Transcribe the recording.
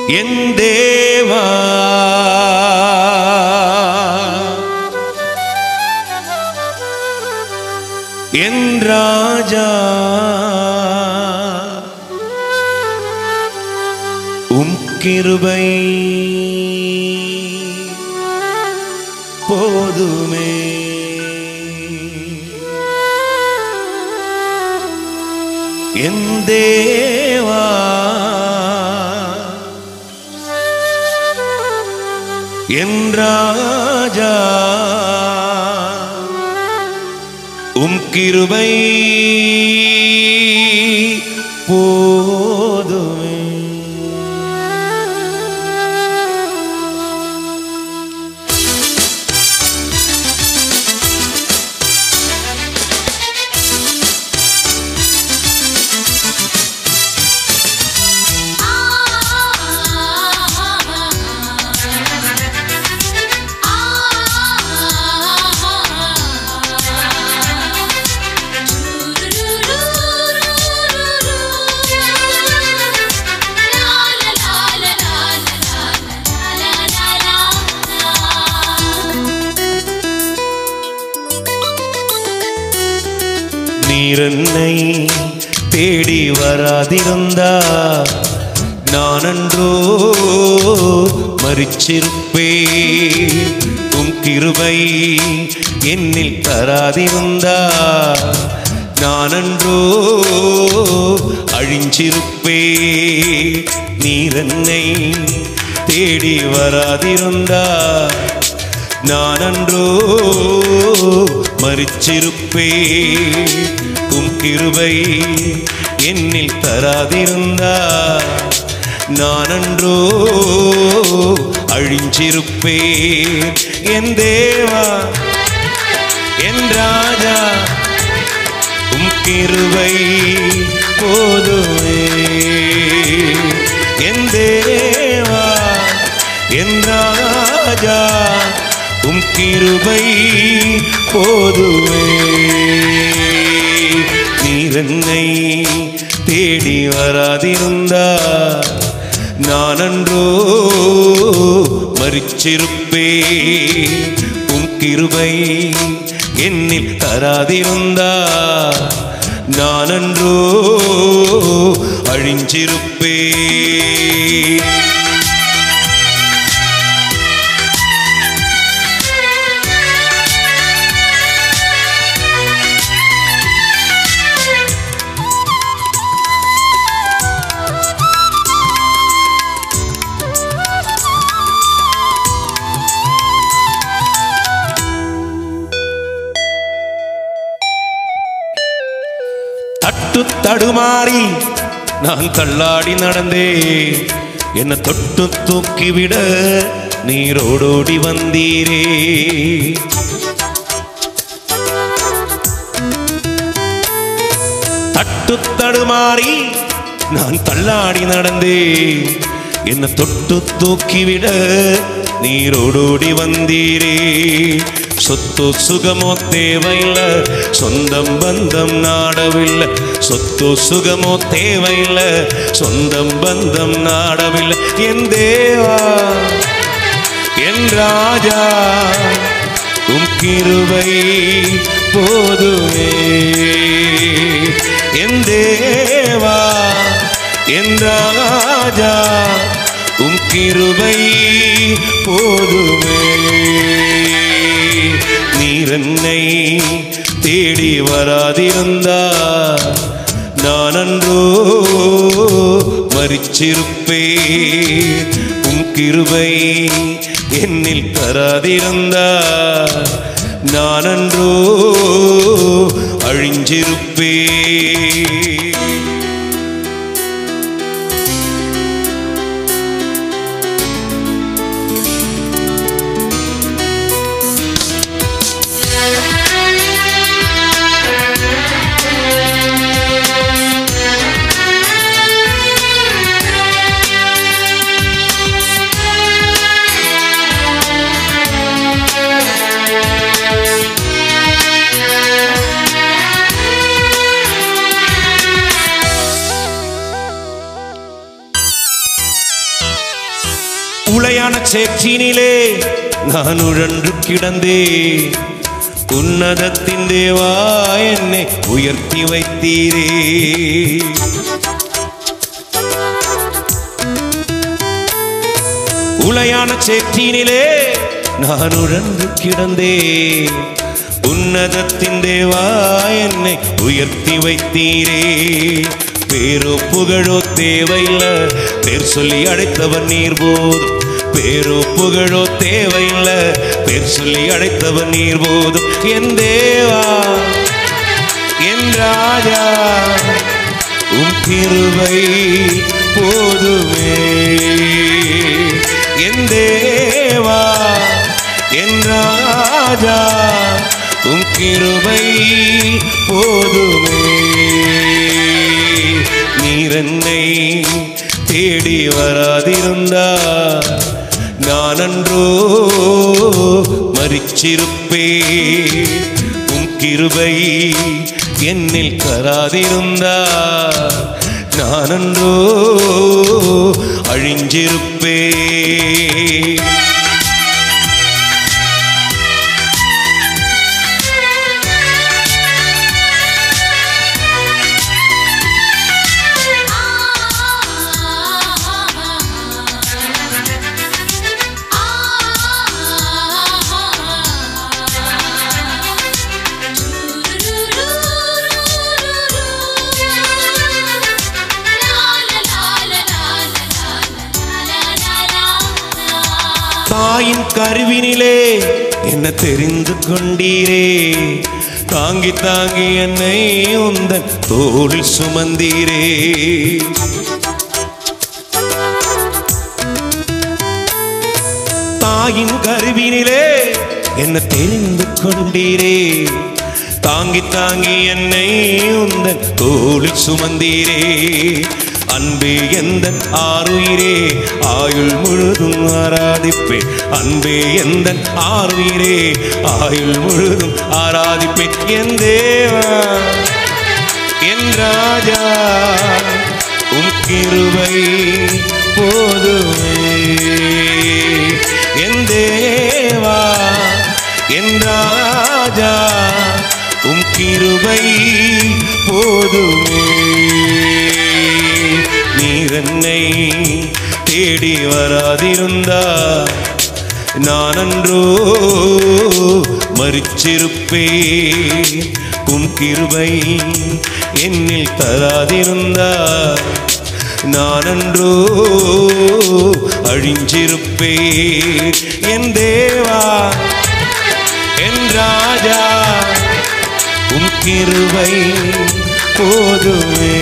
என் தேவா என் ராஜா உம் கிருபை போதுமே என் தேவா என் ராஜா உம் கிருபை போதுமே நீர் என்னை தேடி வராதிருந்தா நானன்றோ மறிச்சிருப்பே உம் கிருபை என்னில் தராதிருந்தா நானன்றோ அழிஞ்சிருப்பே நீர் என்னை தேடி வராதிருந்தா நானன்றோ மறிச்சிருப்பே உம் கிருபை என்னில் தராதிருந்தா நானன்றோ அழிஞ்சிருப்பே என் தேவா என் ராஜா உம் கிருபை போதுமே என் தேவா என் ராஜா உம் கிருபை போதுமே நீர் என்னை தேடி வராதிருந்தா நானன்றோ மறிச்சிருப்பே உம் கிருபை என்னில் தராதிருந்தா நானன்றோ அழிஞ்சிருப்பே தட்டு தடுமாறி நான் தள்ளாடி நடந்தே என்னை தொட்டு தூக்கிவிட நீரோடோடி வந்தீரே தட்டு தடுமாறி நான் தள்ளாடி நடந்தே என்னை தொட்டு தூக்கிவிட நீரோடோடி வந்தீரே சொத்து சுகமோ தேவையில்லை சொந்தம் பந்தம் நாடவில்லை சொத்து சுகமோ தேவையில்லை சொந்தம் பந்தம் நாடவில்லை என் தேவா என் ராஜா உம் கிருபை போதுமே என் தேவா என் ராஜா உம் கிருபை போதுமே நீர் என்னை தேடி வராதிருந்தா நானன்றோ மறிச்சிருப்பே உம் கிருபை என்னில் தராதிருந்தா நானன்றோ அழிஞ்சிருப்பே Thank you. உளையான சேற்றினிலே நான் உழன்று கிடந்தே உன்னதத்தின் தேவா என்னை உயர்த்தி வைத்தீரே உளையான சேற்றினிலே நான் உழன்று கிடந்தே உன்னதத்தின் தேவா என்னை உயர்த்தி வைத்தீரே பேரோ புகழோ தேவையில்ல பேர் சொல்லி அழைத்தவன் நீர் போதும் பேரோ புகழோ தேவையில்ல பேர் சொல்லி அழைத்தவன் நீர் போதும் என் தேவா என் ராஜா உம் கிருபை போதுமே என் தேவா என் ராஜா உம் கிருபை போதுமே நீர் என்னை தேடி வராதிருந்தா நான் அன்றோ மறிச்சிருப்பே உம் கிருபை என்னில் கராதிருந்தா நான் அன்றோ அழிஞ்சிருப்பே தாயின் கருவினிலே என்ன தெரிந்து கொண்டீரே தாங்கி தாங்கி என்னை உந்தன் தோளில் சுமந்தீரே தாயின் கருவினிலே என்ன தெரிந்து கொண்டீரே தாங்கி தாங்கி என்னை உந்தன் தோளில் சுமந்தீரே அன்பே எந்த ஆறுயிரே ஆயுள் முழுதும் ஆராதிப்பேன் அன்பே எந்த ஆறுயிரே ஆயுள் முழுதும் ஆராதிப்பேன் என் தேவா என் ராஜா உம் கிருபை போதுமே என் தேவா என் ராஜா உம் கிருபை போதுமே நீர் என்னை தேடி வராதிருந்தா நான் அன்றோ மறிச்சிருப்பே உன் கிருபை என்னில் தராதிருந்தா நான் அன்றோ அழிஞ்சிருப்பே என் தேவா என் ராஜா உன் கிருபை போதுமே